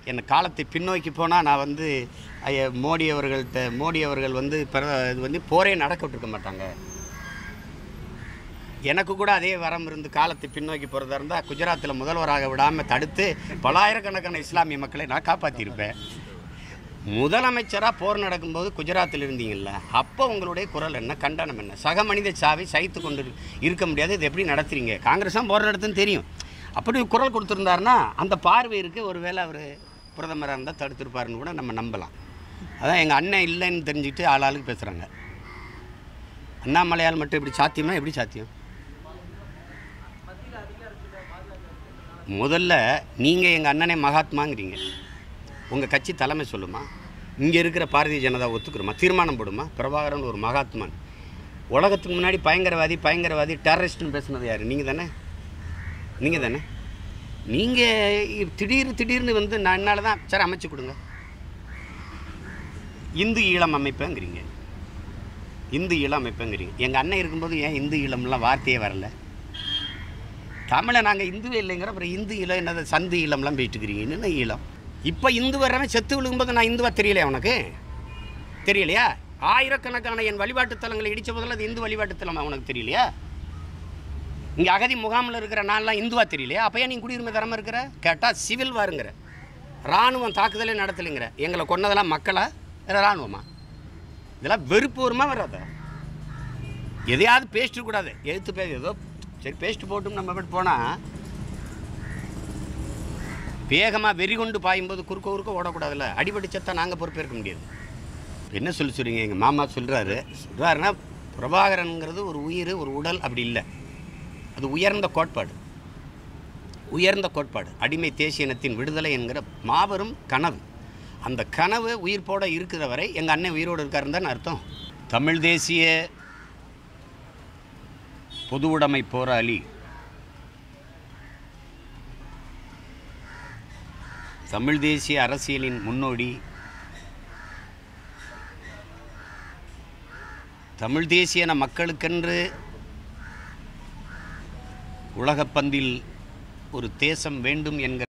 என்ன காலத்தை பின்னோக்கி போனால் நான் வந்து ஐயா மோடி அவர்கள்ட்ட மோடி அவர்கள் வந்து பிற இது வந்து போரே நடக்க விட்டுருக்க மாட்டாங்க எனக்கு கூட அதே வரம் இருந்து காலத்தை பின்னோக்கி போகிறதா இருந்தால் குஜராத்தில் முதல்வராக விடாமல் தடுத்து பலாயிரக்கணக்கான இஸ்லாமிய மக்களை நான் காப்பாற்றியிருப்பேன் முதலமைச்சராக போர் நடக்கும்போது குஜராத்தில் இருந்தீங்கல்ல அப்போ உங்களுடைய குரல் என்ன கண்டனம் என்ன சக மனித சாவை சகித்து கொண்டு இரு- இருக்க முடியாது இது எப்படி நடத்துறீங்க காங்கிரஸ் தான் போர் நடத்துன்னு தெரியும் அப்படி குரல் கொடுத்துருந்தாருன்னா அந்த பார்வை இருக்குது ஒருவேளை அவர் பிரதமராக இருந்தால் தடுத்திருப்பாருன்னு கூட நம்ம நம்பலாம் அதான் எங்கள் அண்ணன் இல்லைன்னு தெரிஞ்சுக்கிட்டு ஆளாளுக்கு பேசுகிறாங்க அண்ணாமலையால் மட்டும் இப்படி சாத்தியம்னா எப்படி சாத்தியம் முதல்ல நீங்கள் எங்கள் அண்ணனே மகாத்மாங்கிறீங்க உங்கள் கட்சி தலைமை சொல்லுமா இங்கே இருக்கிற பாரதிய ஜனதா ஒத்துக்கிறோமா தீர்மானம் போடுமா பிரபாகரன் ஒரு மகாத்மான் உலகத்துக்கு முன்னாடி பயங்கரவாதி பயங்கரவாதி டெரரிஸ்ட்னு பேசுனது யார் நீங்கள் தானே நீங்கள் தானே நீங்கள் திடீர் திடீர்னு வந்து நான் என்னால் தான் சரி அமைச்சு கொடுங்க இந்து ஈழம் அமைப்பேங்கிறீங்க இந்து ஈழம் அமைப்பேங்கிறீங்க எங்கள் அண்ணன் இருக்கும்போது ஏன் இந்து ஈழம்லாம் வார்த்தையே வரல தமிழை நாங்கள் இந்துவே இல்லைங்கிற அப்புறம் இந்து ஈழம் என்னது சந்து ஈழம்லாம் போயிட்டு இருக்கிறீங்க என்ன ஈழம் இப்போ இந்து வர்றவன் செத்து விழுகும்போது நான் இந்துவா தெரியலையா உனக்கு தெரியலையா ஆயிரக்கணக்கான என் வழிபாட்டு தலங்களை இடித்த போதில் அது இந்து வழிபாட்டு தலமா உனக்கு தெரியலையா இங்கே அகதி முகாமில் இருக்கிற நான்லாம் இந்துவா தெரியலையா அப்போ ஏன் நீ குடியுரிமை தரமா இருக்கிற கேட்டால் சிவில் வாருங்கிற இராணுவம் தாக்குதலே நடத்தலைங்கிற எங்களை கொன்னதெல்லாம் மக்களா இல்லை இராணுவமா இதெல்லாம் வெறுப்பு வருமா வராதா எதையாவது பேசிட்டு கூடாது எழுத்து பே ஏதோ சரி பேஸ்ட் போட்டும் நம்ம போட்டு போனால் வேகமாக வெறி கொண்டு பாயும்போது குறுக்க குறுக்க ஓடக்கூடாதுல்ல அடிபடி செத்தா நாங்கள் பொறுப்பேற்க முடியாது என்ன சொல்லி சொல்றீங்க எங்கள் மாமா சொல்கிறாரு சொல்கிறாருன்னா பிரபாகரனுங்கிறது ஒரு உயிர் ஒரு உடல் அப்படி இல்லை அது உயர்ந்த கோட்பாடு உயர்ந்த கோட்பாடு அடிமை தேசிய இனத்தின் விடுதலை என்கிற மாபெரும் கனவு அந்த கனவு உயிர்ப்போட இருக்கிற வரை எங்கள் அண்ணன் உயிரோடு இருக்காருன்னு தான் அர்த்தம் தமிழ் தேசிய பொது உடைமை போராளி தமிழ் தேசிய அரசியலின் முன்னோடி தமிழ் தேசியன மக்களுக்கென்று உலகப்பந்தில் ஒரு தேசம் வேண்டும் என்கிற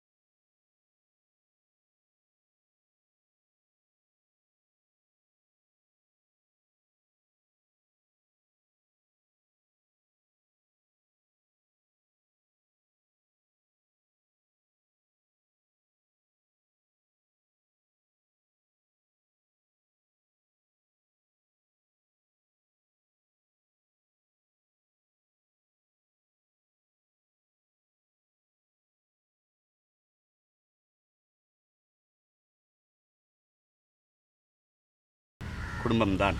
குடும்பம்தான்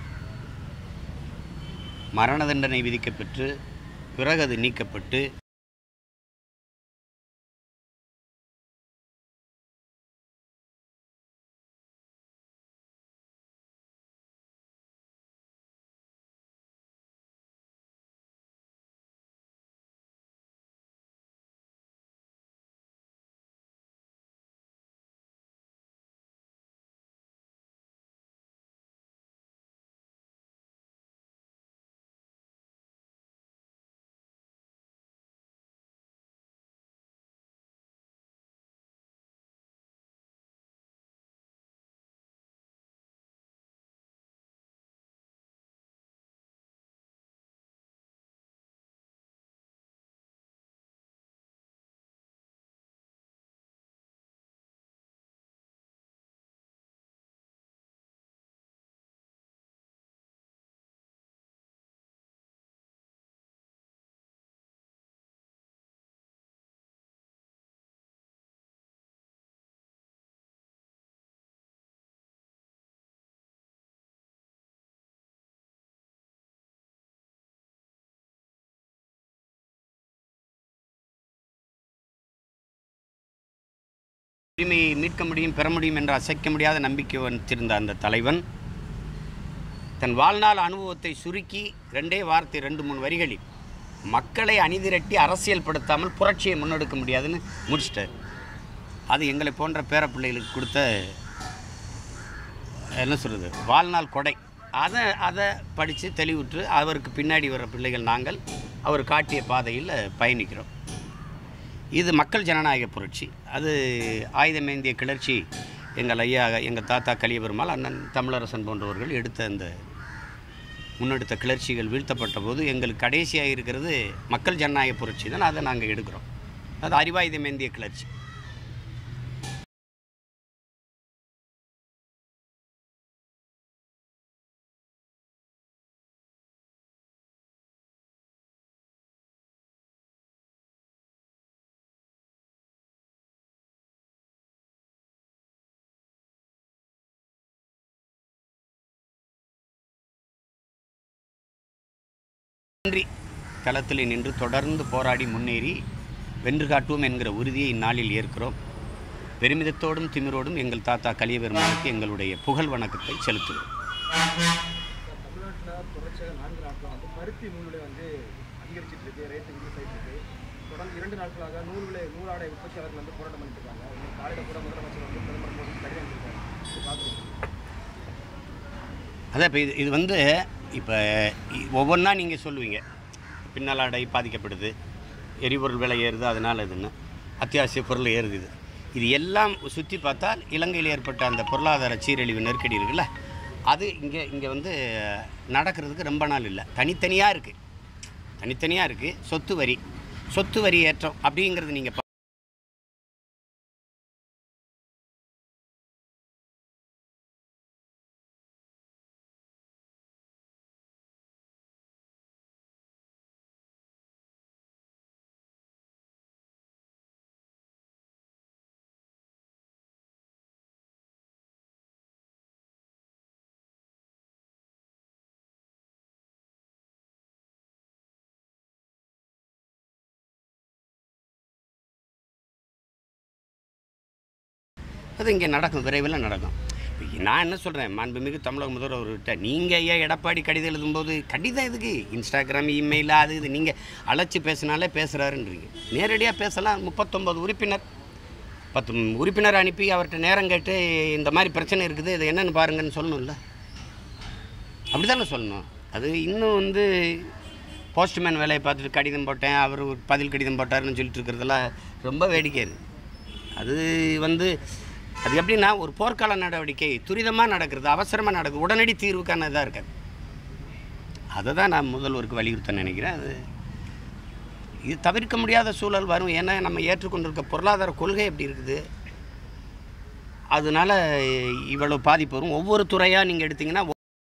மரண தண்டனை விதிக்கப்பெற்று பிறகு அது நீக்கப்பட்டு உரிமையை மீட்க முடியும் பெற முடியும் என்ற அசைக்க முடியாத நம்பிக்கை வைத்திருந்த அந்த தலைவன் தன் வாழ்நாள் அனுபவத்தை சுருக்கி ரெண்டே வார்த்தை ரெண்டு மூணு வரிகளில் மக்களை அணிதிரட்டி அரசியல்படுத்தாமல் புரட்சியை முன்னெடுக்க முடியாதுன்னு முடிச்சிட்டார் அது எங்களை போன்ற பேரப்பிள்ளைகளுக்கு கொடுத்த என்ன சொல்கிறது வாழ்நாள் கொடை அதை அதை படித்து தெளிவுற்று அவருக்கு பின்னாடி வர பிள்ளைகள் நாங்கள் அவர் காட்டிய பாதையில் பயணிக்கிறோம் இது மக்கள் ஜனநாயக புரட்சி அது ஆயுதமேந்திய கிளர்ச்சி எங்கள் ஐயா எங்கள் தாத்தா கலியபெருமாள் அண்ணன் தமிழரசன் போன்றவர்கள் எடுத்த அந்த முன்னெடுத்த கிளர்ச்சிகள் வீழ்த்தப்பட்ட போது எங்களுக்கு கடைசியாக இருக்கிறது மக்கள் ஜனநாயக புரட்சி தான் அதை நாங்கள் எடுக்கிறோம் அது அறிவாயுதமேந்திய கிளர்ச்சி நன்றி களத்தில் நின்று தொடர்ந்து போராடி முன்னேறி வென்று காட்டுவோம் என்கிற உறுதியை இந்நாளில் ஏற்கிறோம் பெருமிதத்தோடும் திமிரோடும் எங்கள் தாத்தா கலியபெருமானுக்கு எங்களுடைய புகழ் வணக்கத்தை செலுத்துகிறோம் தமிழ்நாட்டில் தொடர்ச்சியாக நான்கு நாட்கள் வந்து பருத்தி நூல் விலை வந்து அதிகரிச்சிட்டு இருக்கு ரேட்டு இன்க்ரீஸ் ஆகிட்டு இருக்கு தொடர்ந்து இரண்டு நாட்களாக நூல் விலை நூலாடை உற்பத்தியாளர்கள் வந்து போராட்டம் பண்ணிட்டு இருக்காங்க இன்னைக்கு காலையில் கூட முதலமைச்சர் வந்து பிரதமர் மோடி கடிதம் எழுதியிருக்காரு இது பார்க்குறீங்க அதான் இப்போ இது இது வந்து இப்போ ஒவ்வொன்றா நீங்கள் சொல்லுவீங்க பின்னலாடை பாதிக்கப்படுது எரிபொருள் விலை ஏறுது அதனால் இதுன்னு அத்தியாவசிய பொருள் ஏறுது இது இது எல்லாம் சுற்றி பார்த்தால் இலங்கையில் ஏற்பட்ட அந்த பொருளாதார சீரழிவு நெருக்கடி இருக்குல்ல அது இங்கே இங்கே வந்து நடக்கிறதுக்கு ரொம்ப நாள் இல்லை தனித்தனியாக இருக்குது தனித்தனியாக இருக்குது சொத்து வரி சொத்து வரி ஏற்றம் அப்படிங்கிறது நீங்கள் அது இங்கே நடக்கும் விரைவில் நடக்கும் இப்ப நான் என்ன சொல்கிறேன் மாண்புமிகு தமிழக முதல்வர் அவர்கிட்ட நீங்கள் ஏன் எடப்பாடி கடிதம் எழுதும்போது கடிதம் எதுக்கு இன்ஸ்டாகிராம் இமெயில் அது இது நீங்கள் அழைச்சி பேசினாலே பேசுகிறாருன்றீங்க நேரடியாக பேசலாம் முப்பத்தொம்பது உறுப்பினர் பத்து ம், உறுப்பினர் அனுப்பி அவர்கிட்ட நேரம் கேட்டு இந்த மாதிரி பிரச்சனை இருக்குது இது என்னென்னு பாருங்கன்னு சொல்லணும்ல அப்படி தானே சொல்லணும் அது இன்னும் வந்து போஸ்ட்மேன் வேலையை பார்த்துட்டு கடிதம் போட்டேன் அவர் ஒரு பதில் கடிதம் போட்டாருன்னு சொல்லிட்டு இருக்கிறதெல்லாம் ரொம்ப வேடிக்கை இருக்கு அது வந்து அது எப்படின்னா ஒரு போர்க்கால நடவடிக்கை துரிதமாக நடக்கிறது அவசரமாக நடக்குது உடனடி தீர்வுக்கான இதாக இருக்காது அதை தான் நான் முதல்வருக்கு வலியுறுத்த நினைக்கிறேன் அது இது தவிர்க்க முடியாத சூழல் வரும் ஏன்னா நம்ம ஏற்றுக்கொண்டிருக்க பொருளாதார கொள்கை எப்படி இருக்குது அதனால இவ்வளோ பாதிப்பு வரும் ஒவ்வொரு துறையாக நீங்கள் எடுத்தீங்கன்னா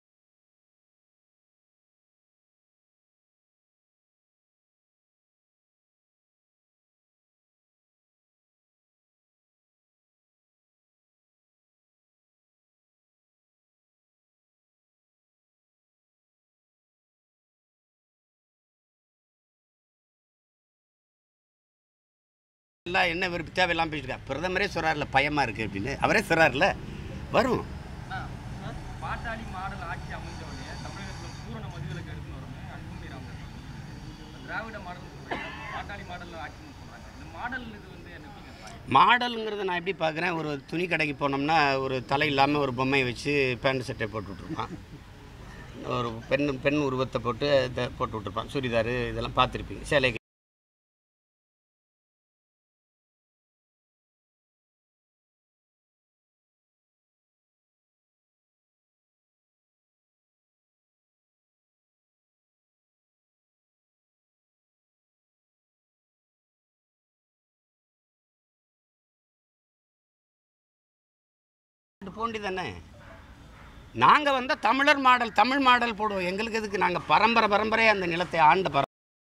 எல்லாம் என்ன விருப்பம் தேவையில்லாமல் பேசிட்டு பிரதமரே சொல்கிறார்ல பயமாக இருக்குது அப்படின்னு அவரே சொல்கிறார்ல வரும் பாட்டாளி மாடல் ஆட்சி அமைஞ்ச உடனே தமிழகத்தில் பூரண மதுவிலக்கு எடுத்துன்னு வரணும் அன்புமணி ராமதாஸ் திராவிட மாடல் சொல்றாங்க பாட்டாளி மாடல் ஆட்சின்னு சொல்றாங்க இந்த மாடல் இது வந்து என்ன எப்படிங்க பாக்குறீங்க? மாடலுங்கிறத நான் எப்படி பார்க்குறேன் ஒரு துணி கடைக்கு போனோம்னா ஒரு தலை இல்லாமல் ஒரு பொம்மையை வச்சு பேண்ட் சட்டை போட்டு விட்ருப்பான் ஒரு பெண் பெண் உருவத்தை போட்டு இதை போட்டு விட்ருப்பான் சுடிதார் இதெல்லாம் பார்த்துருப்பீங்க சேலை போண்டி தானே நாங்கள் வந்தால் தமிழர் மாடல் தமிழ் மாடல் போடுவோம் எங்களுக்கு எதுக்கு நாங்கள் பரம்பரை பரம்பரையாக அந்த நிலத்தை ஆண்ட பர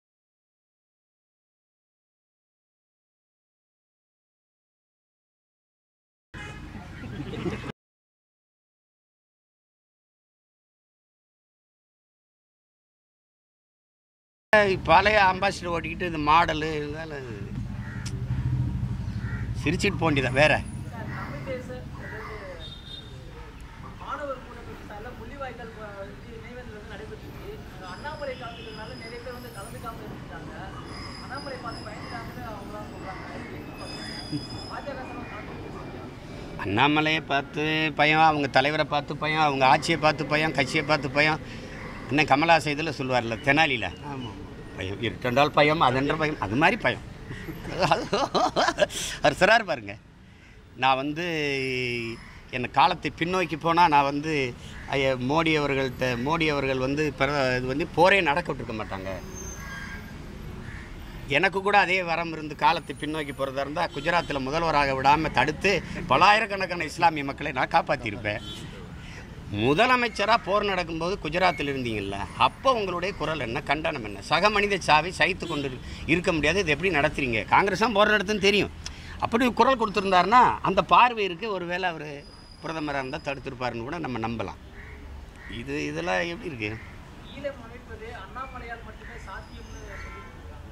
பழைய அம்பாசிடர் ஓட்டிக்கிட்டு இது மாடலு இதெல்லாம் சிரிச்சிட்டு போண்டிதான் வேற தமிழ் தேச அதாவது மாணவர் கூட்டத்தில் முள்ளிவாய்க்கால் ப- இது நினைவேந்தல் வந்து நடைபெற்றுச்சு அங்க அண்ணாமலை கலந்துக்கிறதுனால நிறைய பேர் வந்து கலந்துக்காம இருந்துட்டாங்க அண்ணாமலை பார்த்து பயந்துட்டாங்கன்னு அவங்களாம் சொல்றாங்க இது எப்படி பார்க்குறீங்க? பாஜக சார்பா கலந்துக்கிட்டு அண்ணாமலையை பார்த்து பயம் அவங்க தலைவரை பார்த்து பயம் அவங்க ஆட்சியை பார்த்து பயம் கட்சியை பார்த்து பயம் என்ன கமலாசை இதில் சொல்லுவார்ல தெனாலியில் ஆமாம் பயம் இரண்டென்றால் பயம் அதென்ற பயம் அது மாதிரி பயம் அவர் சிறார் பாருங்க நான் வந்து என் காலத்தை பின்னோக்கி போனால் நான் வந்து ஐயா மோடி அவர்கள்ட்ட மோடி அவர்கள் வந்து பிற இது வந்து போரே நடக்க விட்டுருக்க மாட்டாங்க எனக்கு கூட அதே வரம் இருந்து காலத்தை பின்னோக்கி போகிறதா இருந்தால் குஜராத்தில் முதல்வராக விடாமல் தடுத்து பலாயிரக்கணக்கான இஸ்லாமிய மக்களை நான் காப்பாற்றியிருப்பேன் முதலமைச்சராக போர் நடக்கும்போது குஜராத்தில் இருந்தீங்கல்ல அப்போ உங்களுடைய குரல் என்ன கண்டனம் என்ன சக மனித சாவை சகித்து கொண்டு இரு- இருக்க முடியாது இது எப்படி நடத்துறீங்க காங்கிரஸ் தான் போர் நடத்துன்னு தெரியும் அப்படி குரல் கொடுத்துருந்தாருன்னா அந்த பார்வை இருக்கு ஒருவேளை அவர் பிரதமராக இருந்தால் தடுத்திருப்பாருன்னு கூட நம்ம நம்பலாம் இது இதெல்லாம் எப்படி இருக்கு ஈழம் அமைப்பது அண்ணாமலையால் மட்டுமே சாத்தியம்னு சொல்லிட்டு இருக்காங்க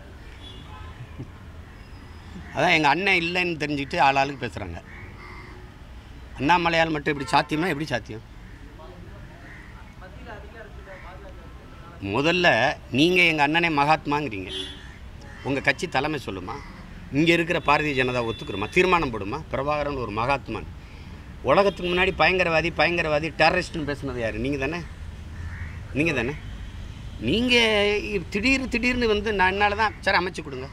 அதான் எங்கள் அண்ணன் இல்லைன்னு தெரிஞ்சுக்கிட்டு ஆளாளுக்கு பேசுகிறாங்க அண்ணாமலையால் மட்டும் இப்படி சாத்தியம்னா எப்படி சாத்தியம் மத்தியில் அதிகாரத்தில் பாஜக முதல்ல நீங்கள் எங்கள் அண்ணனே மகாத்மாங்கிறீங்க உங்கள் கட்சி தலைமை சொல்லுமா இங்கே இருக்கிற பாரதிய ஜனதா ஒத்துக்கிறோமா தீர்மானம் போடுமா பிரபாகரன் ஒரு மகாத்மான் உலகத்துக்கு முன்னாடி பயங்கரவாதி பயங்கரவாதி டெரரிஸ்ட்னு பேசுனது யார் நீங்கள் தானே நீங்கள் தானே நீங்கள் திடீர் திடீர்னு வந்து நான் என்னால் தான் சரி அமைச்சு கொடுங்க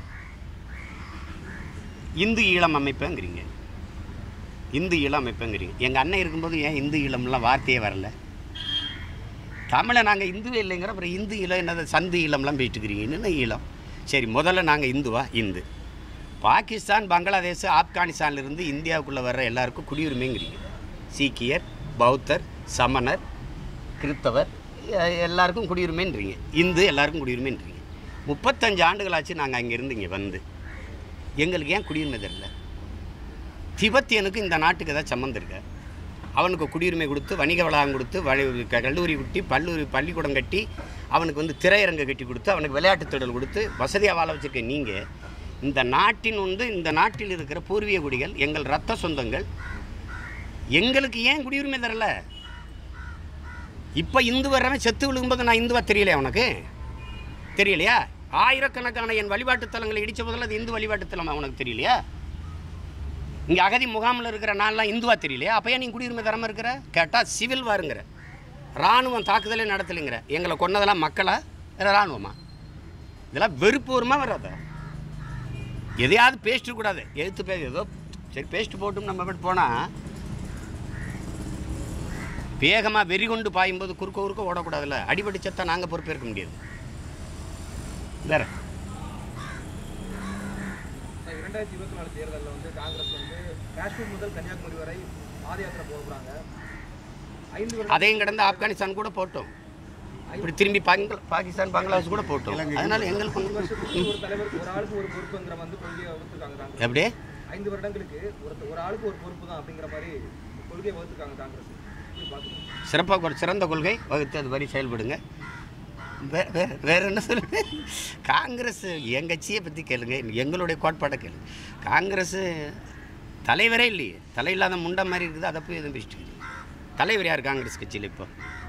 இந்து ஈழம் அமைப்பேங்கிறீங்க இந்து ஈழம் அமைப்பேங்கிறீங்க எங்கள் அண்ணன் இருக்கும்போது ஏன் இந்து ஈழம்லாம் வார்த்தையே வரல தமிழை நாங்கள் இந்துவே இல்லைங்கிற அப்புறம் இந்து ஈழம் என்னது சந்து ஈழம்லாம் போயிட்டு இருக்கிறீங்க என்னென்ன ஈழம் சரி முதல்ல நாங்கள் இந்துவா இந்து பாகிஸ்தான் பங்களாதேஷ் ஆப்கானிஸ்தான்ல இருந்து இந்தியாவுக்குள்ளே வர்ற எல்லாருக்கும் குடியுரிமைங்கிறீங்க சீக்கியர் பௌத்தர் சமணர் கிறித்தவர் எ- எல்லாருக்கும் குடியுரிமைன்றீங்க இந்து எல்லாருக்கும் குடியுரிமைன்றீங்க முப்பத்தஞ்சு ஆண்டுகளாச்சு நாங்கள் அங்கே இருந்து இங்கே வந்து எங்களுக்கு ஏன் குடியுரிமை தரல திபெத்தியனுக்கு இந்த நாட்டுக்கு ஏதாவது சம்மந்தம் இருக்கா அவனுக்கு குடியுரிமை கொடுத்து வணிக வளாகம் கொடுத்து வழி க- கல்லூரி குட்டி பல்லூரி பள்ளிக்கூடம் கட்டி அவனுக்கு வந்து திரையரங்கு கட்டி கொடுத்து அவனுக்கு விளையாட்டுத் திடல் கொடுத்து வசதியாக வாழ வச்சிருக்க நீங்கள் இந்த நாட்டின் வந்து இந்த நாட்டில் இருக்கிற பூர்வீக குடிகள் எங்கள் ரத்த சொந்தங்கள் எங்களுக்கு ஏன் குடியுரிமை தரல இப்போ இந்து வர்றவன் செத்து விழுகும்போது நான் இந்துவா தெரியலையா உனக்கு தெரியலையா ஆயிரக்கணக்கான என் வழிபாட்டுத் தலங்களை இடித்த போதில் அது இந்து வழிபாட்டுத் தலம் உனக்கு தெரியலையா இங்கே அகதி முகாமில் இருக்கிற நான்லாம் இந்துவா தெரியலையா அப்போ ஏன் நீ குடியுரிமை தராமல் இருக்கிற கேட்டால் சிவில் வாருங்கிற இராணுவம் தாக்குதலே நடத்தலைங்கிற எங்களை கொன்னதெல்லாம் மக்களா இல்லை இராணுவமா இதெல்லாம் வெறுப்பு வருமா வராதா எதையாவது பேசிட்டு கூடாது எதிர்த்து பே ஏதோ சரி பேஸ்ட் போட்டும் நம்ம அப்படி போனால் வேகமாக வெறி கொண்டு பாயும்போது குறுக்க குறுக்க ஓடக்கூடாதுல்ல அடிபடி செத்தா நாங்கள் பொறுப்பேற்க முடியாது வேற சார், இரண்டாயிரத்தி இருபத்தி நாலு தேர்தலில் வந்து காங்கிரஸ் வந்து காஷ்மீர் முதல் கன்னியாகுமரி வரை பாத யாத்திரை போக போகிறாங்க ஐந்து வருடம் அதையும் கடந்து ஆப்கானிஸ்தான் கூட போட்டோம் இப்படி திரும்பி பாங்க பாகிஸ்தான் பங்களாதேஷ் கூட போட்டோம் அதனால எங்களுக்கு ஐந்து ஒண்ணும் வருஷத்துக்கு ஒரு தலைவருக்கு ஒரு ஆளுக்கு ஒரு பொறுப்புங்கிற வந்து கொள்கையை வகுத்துருக்காங்க காங்கிரஸ் எப்படி ஐந்து வருடங்களுக்கு ஒரு ஒரு ஆளுக்கு ஒரு பொறுப்பு தான் அப்படிங்கிற மாதிரி கொள்கையை வகுத்துருக்காங்க காங்கிரஸ் இப்படி பார்க்கணும் சிறப்பாக ஒரு சிறந்த கொள்கை வகுத்து அது மாதிரி செயல்படுங்க வேற வேற வேற என்ன சொல்லுங்க காங்கிரஸ் என் கட்சியை பற்றி கேளுங்க எங்களுடைய கோட்பாட்டை கேளுங்க காங்கிரஸ் தலைவரே இல்லையே தலை இல்லாத முண்டை மாதிரி இருக்குது அதை போய் எதுவும் பேசிட்டு இருக்கீங்க. தலைவர் யார் காங்கிரஸ் கட்சியில் இப்போ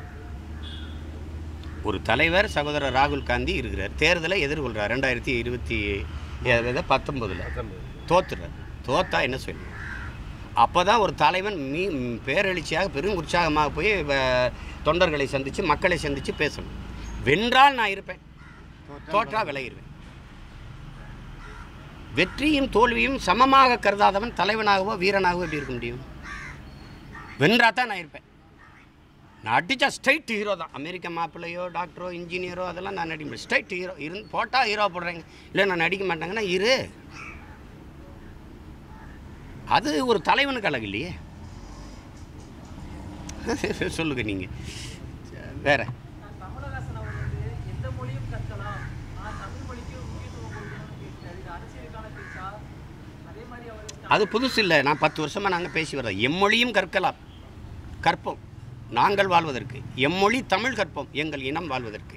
ஒரு தலைவர் சகோதரர் ராகுல் காந்தி இருக்கிறார் தேர்தலை எதிர்கொள்கிறார் ரெண்டாயிரத்தி இருபத்தி பத்தொம்போதில் தோத்துறார் தோத்தா என்ன சொல்லணும் அப்போ தான் ஒரு தலைவன் மீ ம், பேரெழுச்சியாக பெரும் உற்சாகமாக போய் வ- தொண்டர்களை சந்தித்து மக்களை சந்தித்து பேசணும் வென்றால் நான் இருப்பேன் தோற்றா விலகிடுவேன் வெற்றியும் தோல்வியும் சமமாக கருதாதவன் தலைவனாகவோ வீரனாகவோ எப்படி இருக்க முடியும் வென்றா தான் நான் இருப்பேன் நான் அடித்தா ஸ்ட்ரைட் ஹீரோ தான் அமெரிக்க மாப்பிள்ளையோ டாக்டரோ இன்ஜினியரோ அதெல்லாம் நான் நடிக்க முடியும் ஸ்ட்ரைட் ஹீரோ இருந்து போட்டால் ஹீரோ போடுறேங்க இல்லை நான் நடிக்க மாட்டேங்கன்னா இரு அது ஒரு தலைவனுக்கு அழகு இல்லையே சொல்லுங்க நீங்கள் வேற நான் கமலஹாசன் அவர் வந்து எந்த மொழியும் கற்கலாம் ஆனால் தமிழ் மொழிக்கு முக்கியத்துவம் கொடுக்கணும்னு பேசினார் இது அரசியலுக்கான பேச்சா அதே மாதிரி அவர் அது புதுசு இல்லை நான் பத்து வருஷமாக நாங்கள் பேசி வர்றோம் எம்மொழியும் கற்கலாம் கற்போம் நாங்கள் வாழ்வதற்கு எம்மொழி தமிழ் கற்போம் எங்கள் இனம் வாழ்வதற்கு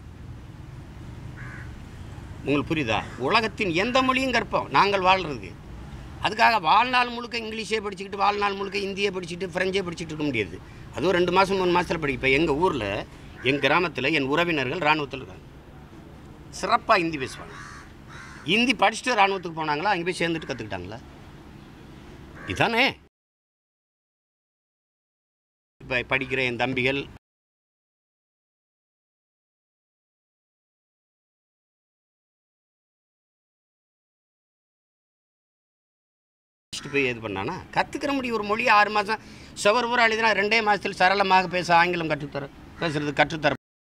உங்களுக்கு புரியுதா உலகத்தின் எந்த மொழியும் கற்போம் நாங்கள் வாழ்கிறதுக்கு அதுக்காக வாழ்நாள் முழுக்க இங்கிலீஷே படிச்சுக்கிட்டு வாழ்நாள் முழுக்க இந்தியை படிச்சுட்டு ஃப்ரெஞ்சே படிச்சுட்டு இருக்க முடியாது அதுவும் ரெண்டு மாதம் மூணு மாதத்தில் படி இப்போ எங்கள் ஊரில் என் கிராமத்தில் என் உறவினர்கள் இராணுவத்தில் இருக்காங்க சிறப்பாக ஹிந்தி பேசுவாங்க ஹிந்தி படிச்சுட்டு இராணுவத்துக்கு போனாங்களா அங்கே போய் சேர்ந்துட்டு கற்றுக்கிட்டாங்களா இதானே இப்போ படிக்கிற என் தம்பிகள் போய் இது பண்ணானா கற்றுக்கிற முடியும் ஒரு மொழி ஆறு மாதம் சுவர் பூரா எழுதினா ரெண்டே மாதத்தில் சரளமாக பேச ஆங்கிலம் கற்றுத்தர பேசுறது கற்றுத்தர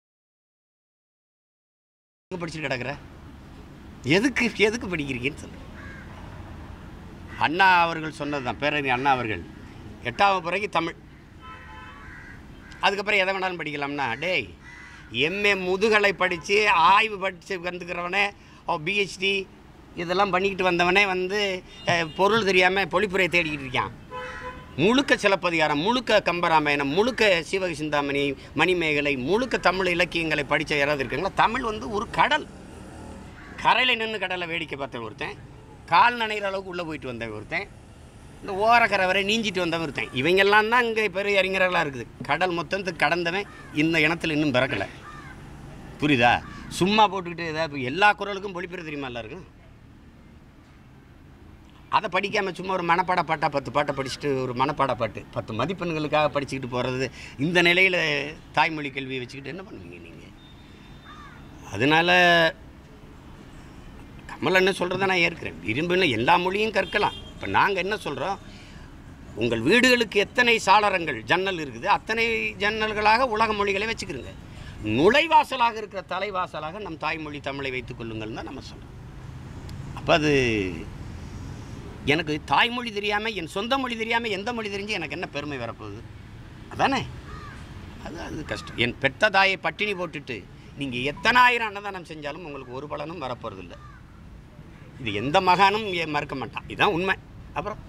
படிச்சுட்டு கிடக்குற எதுக்கு எதுக்கு படிக்கிறீங்கன்னு சொல்லு அண்ணா அவர்கள் சொன்னது தான் பேரணி அண்ணா அவர்கள் எட்டாவது பிறகு தமிழ் அதுக்கப்புறம் எதை வேணாலும் படிக்கலாம்னா டேய் எம்ஏ முதுகலை படித்து ஆய்வு படித்து வந்துக்கிறவனே ஓ பிஹெச்டி இதெல்லாம் பண்ணிக்கிட்டு வந்தவனே வந்து அஹ், பொருள் தெரியாமல் பொழிப்புரை தேடிக்கிட்டு இருக்கான் முழுக்க சிலப்பதிகாரம் முழுக்க கம்பராமாயணம் முழுக்க சிவக சிந்தாமணி மணிமேகலை முழுக்க தமிழ் இலக்கியங்களை படித்த யாராவது இருக்காங்களா தமிழ் வந்து ஒரு கடல் கரையில் நின்று கடலை வேடிக்கை பார்த்த ஒருத்தன் கால் நனைகிற அளவுக்கு உள்ளே போயிட்டு வந்தவன் ஒருத்தன் இந்த ஓரக்கரை வரை நீஞ்சிட்டு வந்தவன் ஒருத்தன் இவங்கெல்லாம் தான் இங்கே பெரிய அறிஞர்களாக இருக்குது கடல் மொத்தத்துக்கு கடந்தவன் இந்த இனத்தில் இன்னும் பிறக்கலை புரியுதா சும்மா போட்டுக்கிட்டு ஏதாவது இப்ப எல்லா குரலுக்கும் பொழிப்பிற தெரியுமா எல்லாருக்கும் அதை படிக்காமல் சும்மா ஒரு மனப்பாட பாட்டா பத்து பாட்டை படிச்சுட்டு ஒரு மனப்பாட பாட்டு பத்து மதிப்பெண்களுக்காக படிச்சுக்கிட்டு போகிறது இந்த நிலையில் தாய்மொழி கல்வியை வச்சுக்கிட்டு என்ன பண்ணுவீங்க நீங்கள் அதனால் கமல் என்ன சொல்கிறத நான் ஏற்கிறேன் விரும்பின எல்லா மொழியும் கற்கலாம் இப்போ நாங்கள் என்ன சொல்கிறோம் உங்கள் வீடுகளுக்கு எத்தனை சாளரங்கள் ஜன்னல் இருக்குது அத்தனை ஜன்னல்களாக உலக மொழிகளை வச்சுக்கிறோங்க நுழைவாசலாக இருக்கிற தலைவாசலாக நம் தாய்மொழி தமிழை வைத்துக் கொள்ளுங்கள் தான் நம்ம சொல்கிறோம் அப்போ அது எனக்கு தாய்மொழி தெரியாமல் என் சொந்த மொழி தெரியாமல் எந்த மொழி தெரிஞ்சு எனக்கு என்ன பெருமை வரப்போகுது அதானே அது அது கஷ்டம் என் பெத்த தாயை பட்டினி போட்டுட்டு நீங்கள் எத்தனாயிரம் அன்னதானம் செஞ்சாலும் உங்களுக்கு ஒரு பலனும் வரப்போகிறதில்ல இது எந்த மகானும் ஏ- மறுக்க மாட்டான் இதுதான் உண்மை அப்புறம்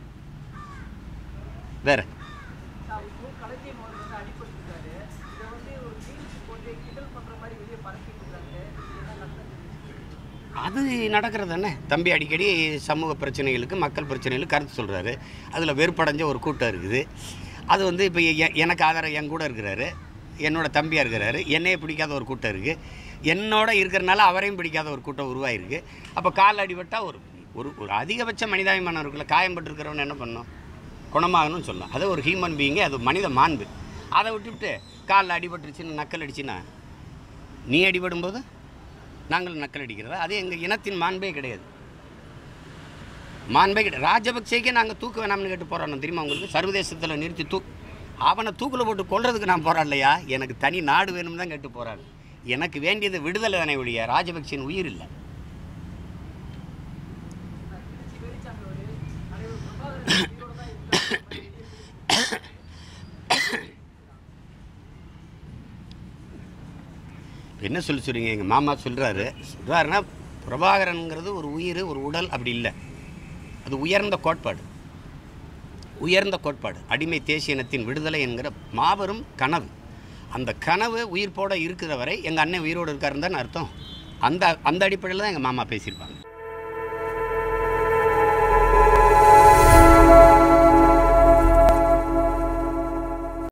வேற இப்போ களஞ்சியம் அவர்கள் வந்து அடிபட்டிருக்காரு இதை வந்து ஒரு ரீல்ஸ் போட்டு கிண்டல் பண்ற மாதிரி வெளியே பரப்பிட்டு இருக்காங்க இதெல்லாம் நல்லது அது நடக்கிறது தானே தம்பி அடிக்கடி சமூக பிரச்சனைகளுக்கு மக்கள் பிரச்சனைகளுக்கு கருத்து சொல்கிறாரு அதில் வெறுப்படைஞ்ச ஒரு கூட்டம் இருக்குது அது வந்து இப்போ எனக்கு ஆதரவு என் கூட இருக்கிறாரு என்னோட தம்பியாக இருக்கிறாரு என்னையே பிடிக்காத ஒரு கூட்டம் இருக்குது என்னோட இருக்கிறனால அவரையும் பிடிக்காத ஒரு கூட்டம் உருவாயிருக்கு அப்போ கால் அடிபட்டால் ஒரு ஒரு ஒரு அதிகபட்ச மனிதாபிமானம் இருக்குல்ல காயம்பட்டிருக்கிறவன் என்ன பண்ணணும் குணமாகணும்னு சொல்லலாம் அது ஒரு ஹியூமன் பீயிங்கு அது மனித மாண்பு அதை விட்டுவிட்டு காலில் அடிபட்டுருச்சுன்னு நக்கல் அடிச்சுன்னா நீ அடிபடும்போது நாங்கள் நக்கல் அடிக்கிறதா அது எங்கள் இனத்தின் மாண்பே கிடையாது மாண்பே கிடையாது ராஜபக்சேக்கே நாங்கள் தூக்க வேணாம்னு கேட்டு போராடணும் தெரியுமா உங்களுக்கு சர்வதேசத்தில் நிறுத்தி தூ அவனை தூக்கில் போட்டு கொல்றதுக்கு நான் போராடலையா எனக்கு தனி நாடு வேணும்னு தான் கேட்டு போராடு எனக்கு வேண்டியது விடுதலை தானே ஒழிய ராஜபக்சேன் உயிர் இல்லை திருச்சி வெளிச்சாமியோடு அனைவரும் பிரபாகரன் உயிரோட தான் இருக்காங்க என்ன சொல்லி சொல்றீங்க எங்கள் மாமா சொல்கிறாரு சொல்கிறாருன்னா பிரபாகரனுங்கிறது ஒரு உயிர் ஒரு உடல் அப்படி இல்லை அது உயர்ந்த கோட்பாடு உயர்ந்த கோட்பாடு அடிமை தேசிய இனத்தின் விடுதலை என்கிற மாபெரும் கனவு அந்த கனவு உயிர்ப்போட இருக்கிற வரை எங்கள் அண்ணன் உயிரோடு இருக்காருன்னு தானே அர்த்தம் அந்த அந்த அடிப்படையில் தான் எங்கள் மாமா பேசியிருப்பாங்க